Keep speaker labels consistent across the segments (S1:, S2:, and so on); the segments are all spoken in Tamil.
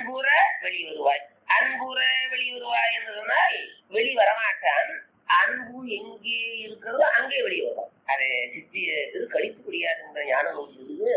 S1: அன்புற வெளி வருவாய் அன்புற வெளி வருவாய் என்று சொன்னால் வெளி வரமாட்டான் அன்பு எங்கே இருக்கிறதோ அங்கே வெளியே வரும் அது சித்தி திரு கழிப்பு முடியாதுன்ற ஞான நூல் இருக்குது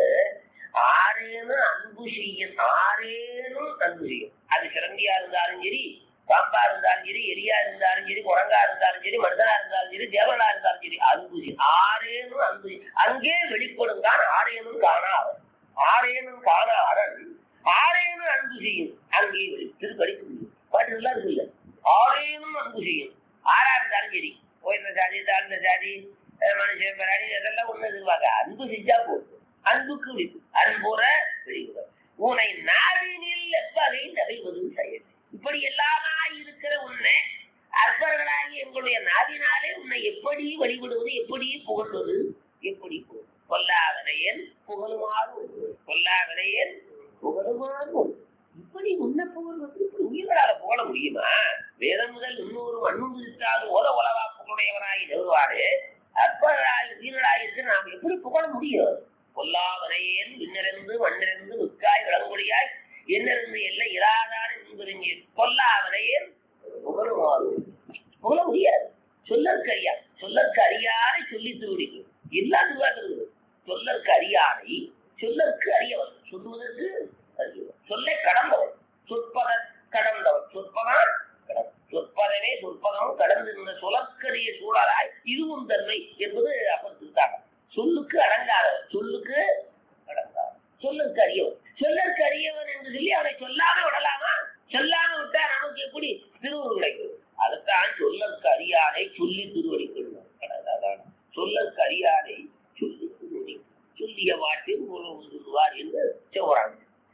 S1: ஆரேனும் அன்பு செய்யும் ஆரேனும் அன்பு செய்யும் அது சிறந்தியா இருந்தாலும் சரி பாம்பா இருந்தாலும் சரி எரியா இருந்தாலும் சரி குரங்கா இருந்தாலும் சரி மனிதனா இருந்தாலும் சரி தேவனா இருந்தாலும் சரி அன்பு செய்யும் ஆரேனும் அன்பு செய்யும். அங்கே வெளிப்படும் தான் ஆரேனும் காணாதன் ஆரேனும் காணாதன் ஆரேனும் அன்பு செய்யும் அங்கே வெளி திரு கழிப்பு முடியும் பாட்டு எல்லாம் இருக்கு இல்ல ஆரேனும் அன்பு செய்யும் ஆறா இருந்தாலும் சரி உயர்ந்த ஜாதி தாழ்ந்த ஜாதி அஹ் மனுஷன் பிராணி இதெல்லாம் ஒண்ணு எதிர்பார்க்க அன்பு செஞ்சா போதும் அன்புக்கு விப்பு அன்புற வெளியுற உன்னை நாவினில் எவ்வகை நகைவது செயல் இப்படி எல்லாமா இருக்கிற உன்னை அற்பர்களாகி எங்களுடைய நாவினாலே உன்னை எப்படி வழிபடுவது எப்படி புகழ்வது எப்படி புகழ்? கொல்லாவினையன் புகழுமாறு ஒன்று. கொல்லாவினையன் புகழுமாறு ஒன்று. இப்படி உன்னை புகழ்வது இப்படி உயிர்களால புகழ முடியுமா வேதம் முதல் இன்னொரு மண்ணும் இருக்காது ஓத உலகா புகழுடையவனாகி நிறுவாரு அற்பராய் வீரராயிருக்கு நாம் எப்படி புகழ முடியும் பொல்லாவனையேன் விண்ணிறந்து மண்ணிறந்து மிக்காய் விளங்குடியாய் என்னிருந்து எல்லாம் இராதான என்பதுங்க பொல்லாவனையேன் புகழுமாறு புகழ முடியாது சொல்லற்கு அறியா சொல்லற்கு அறியாரை சொல்லி திருடிக்கும் எல்லாம் இருக்குது சொல்லற்கு அறியாரை சொல்லற்கு அறியவன் சொல்லுவதற்கு அறியவன் சொல்லை கடந்தவன் சொற்பத கடந்தவன் சொற்பதா கடந்தவன். சொற்பதமே சொற்பதமும் கடந்து இந்த சொலற்கரிய சூழலாய் இதுவும் தன்மை என்பது அப்பத்திருக்காங்க சொல்லுக்கு அடங்காதவன் சொல்லுக்கு அடங்காதவன் சொல்லுக்கு அறியவன் சொல்லற்கு அறியவன் என்று சொல்லி அவனை சொல்லாம விடலாமா சொல்லாம விட்டா நமக்கு எப்படி திருவுரு கிடைக்கும் அதுதான் சொல்லற்கு அறியானை சொல்லி திருவடி கொள்வார் சொல்லற்கு அறியானை சொல்லி திருவடி சொல்லிய வாட்டில் உணவு சொல்லுவார் என்று சொல்றாங்க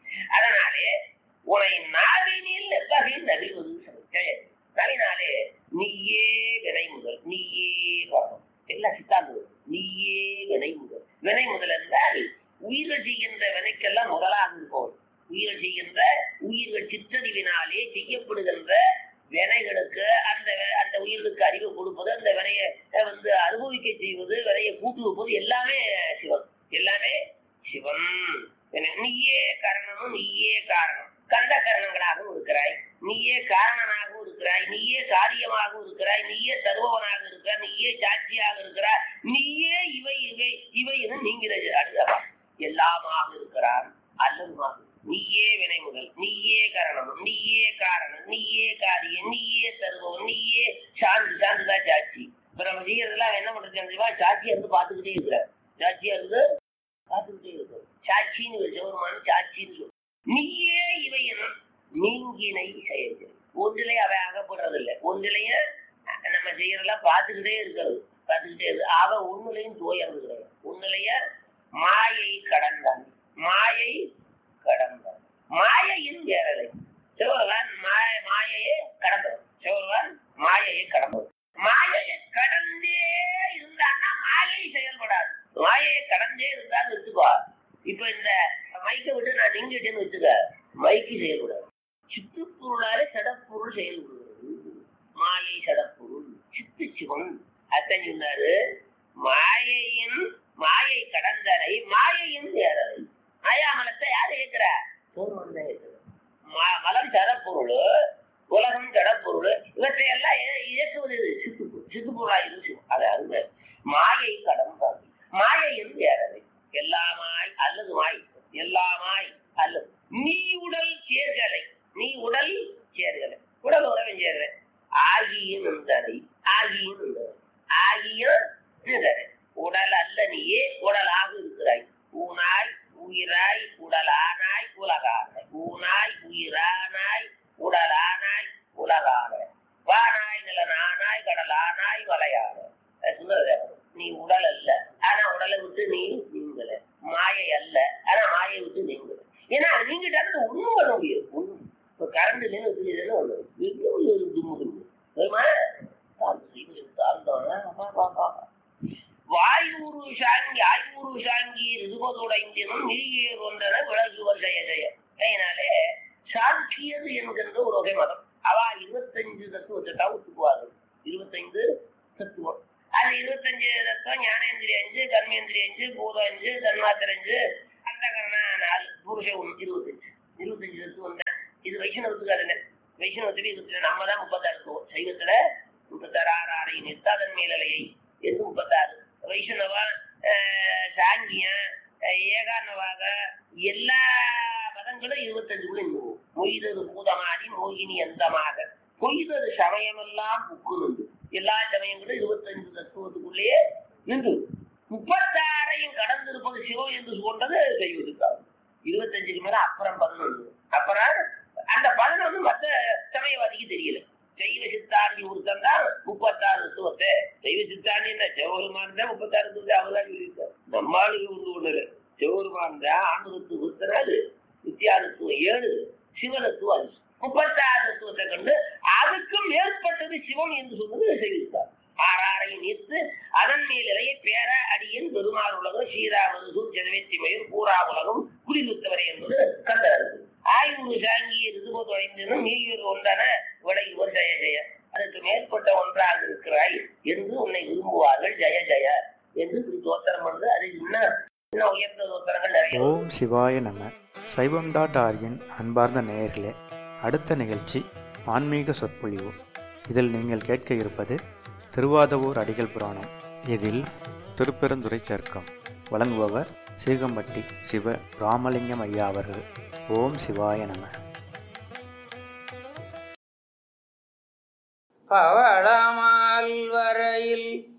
S1: அதனாலே உனை நாவினில் எவ்வகை நவிவது செயல் நவினாலே நீயே வினை முதல் நீயே பாகம் எல்லாம் சித்தாந்தம் நீயே வினை முதல் வினை முதல் என்றால் உயிர்கள் செய்கின்ற வினைக்கெல்லாம் முதலாக இருப்பவன் உயிர்கள் செய்கின்ற உயிர்கள் சிற்றறிவினாலே செய்யப்படுகின்ற வினைகளுக்கு அந்த அந்த உயிர்களுக்கு அறிவு கொடுப்பது அந்த வினையை அஹ், வந்து அனுபவிக்க செய்வது வினையை கூட்டு வைப்பது எல்லாமே சிவன் எல்லாமே சிவன் என- நீயே கரணமும் நீயே காரணம் கண்ட கரணங்களாகவும் இருக்கிறாய் நீயே காரணனாகவும் இருக்கிறாய் நீயே காரியமாகவும் இருக்கிறாய் நீயே தருபவனாக இருக்கிறாய் நீயே சாட்சியாக இருக்கிறாய் நீயே இவை இவை இவை என நீங்கிறது அடுத்தவா எல்லாமாக இருக்கிறான் அல்லதுமாக நீயே வினை முதல் நீயே கரணம் நீயே காரணம் நீயே காரியம் நீயே தருபவன் நீயே சான்று சான்றுதான் சாட்சி இப்ப நம்ம செய்யறதெல்லாம் என்ன பண்றது தெரியுமா சாட்சியா இருந்து பார்த்துக்கிட்டே இருக்கிறார் சாட்சியா இருந்து பார்த்துக்கிட்டே இருக்கிறோம் சாட்சின்னு ஒரு சிவருமான சாட்சின்னு சொல்லும் நீயே இவை எனும் நீங்கினை செயல்கள் ஒன்றிலே அவை அகப்படுறதில்லை ஒன்றிலேய நம்ம செய்யறதெல்லாம் பார்த்துக்கிட்டே இருக்கிறது பார்த்துக்கிட்டே இருக்கு அவ ஒன்னுலையும் தோயறது கிடையாது ஒன்னுலைய மாயை கடந்தான் மாயை கடந்தான் மாயையின் வேறலை சிவபகவான் மாய மாயையே கடந்தவன் சிவபகவான் மாயையை கடந்தவன் மாயையை கடந்தே இருந்தான்னா மாயை செயல்படாது மாயையை கடந்தே இருந்தான்னு வச்சுக்கோ இப்ப இந்த மைக்கை விட்டு நான் நீங்கிட்டேன்னு வச்சுக்க மைக்கு செயல்படாது சித்துப்பொருளாலே சடப்பொருள் செயல்படுகிறது மாயை சடப்பொருள் சித்து சிவன் அத்தன் சொன்னாரு மாயையின் மாயை கடந்தனை மாயையின் வேறலை மாயாமலத்தை யாரு கேட்கிறா சோர்வன் தான் கேட்கிறா. ம- மலம் சடப்பொருள் உலகம் ஜடப்பொருள் இவற்றை எல்லாம் இய- இயக்குவது எது? சித்துப்பொருள் சித்துப்பொருளா இருக்கு அது அருமை மாயை கடந்தாது மாயையின் வேறலை எல்லாமாய் அல்லது மாய் எல்லாமாய் அல்லது நீ உடல் சேர்களை நீ உடல் சேர்களை உடல் உறவன் சேர்களை ஆகிய நின்றனை ஆகிய நின்றனை ஆகிய நின்றனை உடல் அல்ல நீயே உடலாக இருக்கிறாய் ஊனாய் உயிராய் உடலானாய் உலகானாய் ஊனாய் உயிரானாய் உடலானாய் உலகானாய் வானாய் நிலனானாய் கடலானாய் வலையானாய் அது சுந்தரதேவன் நீ உடல் அல்ல ஆனா உடலை விட்டு நீ நீங்கல மாயை அல்ல ஆனா மாயை விட்டு நீங்கல ஏன்னா நீங்கிட்டாலும் ஒண்ணும் பண்ண முடியாது ஒண்ணும் இப்ப கரண்ட் இல்லைன்னு வச்சுருந்தேன்னு ஒண்ணு எங்க ஒரு தும்மு தும்மு தெரியுமா வாயூரு சாங்கி ஆய்வூரு சாங்கி ரிதுபதுடைந்தினும் நீயே கொண்டன விலகுவர் ஜெய ஜெய அதனாலே சாங்கியது என்கின்ற ஒரு வகை மதம் அவ இருபத்தஞ்சு தத்துவத்தை தான் ஒத்துக்குவார்கள் இருபத்தைந்து தத்துவம் அது இருபத்தஞ்சு தத்துவம் ஞானேந்திரிய அஞ்சு கர்மேந்திரிய அஞ்சு பூதம் அஞ்சு தன்மாத்திர அஞ்சு அந்த கரண நாலு புருஷ ஒன்று இருபத்தஞ்சு இருபத்தஞ்சு தத்துவம் தான் இது வைஷ்ணவத்துக்கு அதுல வைஷ்ணவத்துல இருபத்தி நம்ம தான் முப்பத்தாறு சொல்லுவோம் சைவத்துல முப்பத்தாறு ஆறு ஆறை நிறுத்த அதன் மேலலையை என்று முப்பத்தாறு வைஷ்ணவா ஆஹ், சாங்கியம் ஆஹ், ஏகானவாக எல்லா மதங்களும் இருபத்தஞ்சுக்குள்ள நின்றுவோம் மொய்தது பூதமாதி மோகினி அந்தமாக பொய்தது சமயமெல்லாம் புக்குனுண்டு எல்லா சமயங்களும் இருபத்தஞ்சு தத்துவத்துக்குள்ளேயே நின்று முப்பத்தாறையும் கடந்திருப்பது சிவம் என்று கொண்டது செய்வதற்காக இருபத்தஞ்சுக்கு மேல அப்புறம் பதினொன்று அப்புறம் அந்த பதினொன்று மத்த சமயவாதிக்கு தெரியல சைவ சித்தாந்தி ஒருத்தன் தான் முப்பத்தாறு தத்துவத்தை சைவ சித்தாந்தி என்ன சிவபெருமான் தான் முப்பத்தாறு தத்துவத்தை அவர்தான் சொல்லியிருக்காரு நம்ம ஆளுங்க ஒன்று ஒண்ணு சிவபெருமான் தான் ஆண்டு ஒருத்தனாது வித்தியாசத்துவம் ஏழு சிவனத்துவம் அஞ்சு முப்பத்தாறு தத்துவத்தை கண்டு அதுக்கும் மேற்பட்டது சிவம் என்று சொன்னது செய்திருக்கார் ஆறாரை நீத்து அதன் மேல் இலைய பேர அடியின் பெருமாள் உலகம் சீராவது சூழ்ச்செலவேத்திமையும் பூரா உலகம் குடிமுத்தவரை என்பது கந்தர் ஆய்வு சாங்கி ரிதுபோ தொலைந்தனும் நீர் ஒன்றன விடையுவர் ஜெய ஜெய அதற்கு மேற்பட்ட ஒன்றாக இருக்கிறாய் என்று உன்னை விரும்புவார்கள் ஜெய ஜெய என்று இப்படி தோத்திரம் வந்து அது இன்னும் இன்னும் உயர்ந்த தோத்திரங்கள் நிறைய
S2: ஓம் சிவாய நம சைவம் டாட் ஆர்கின் அன்பார்ந்த நேயர்களே அடுத்த நிகழ்ச்சி ஆன்மீக சொற்பொழிவு இதில் நீங்கள் கேட்க இருப்பது திருவாதவூர் அடிகள் புராணம் இதில் திருப்பெருந்துறை சர்க்கம் வழங்குபவர் சீகம்பட்டி சிவ ராமலிங்கம் ஐயா அவர்கள் ஓம் சிவாய நம
S3: பவளமால் வரையில்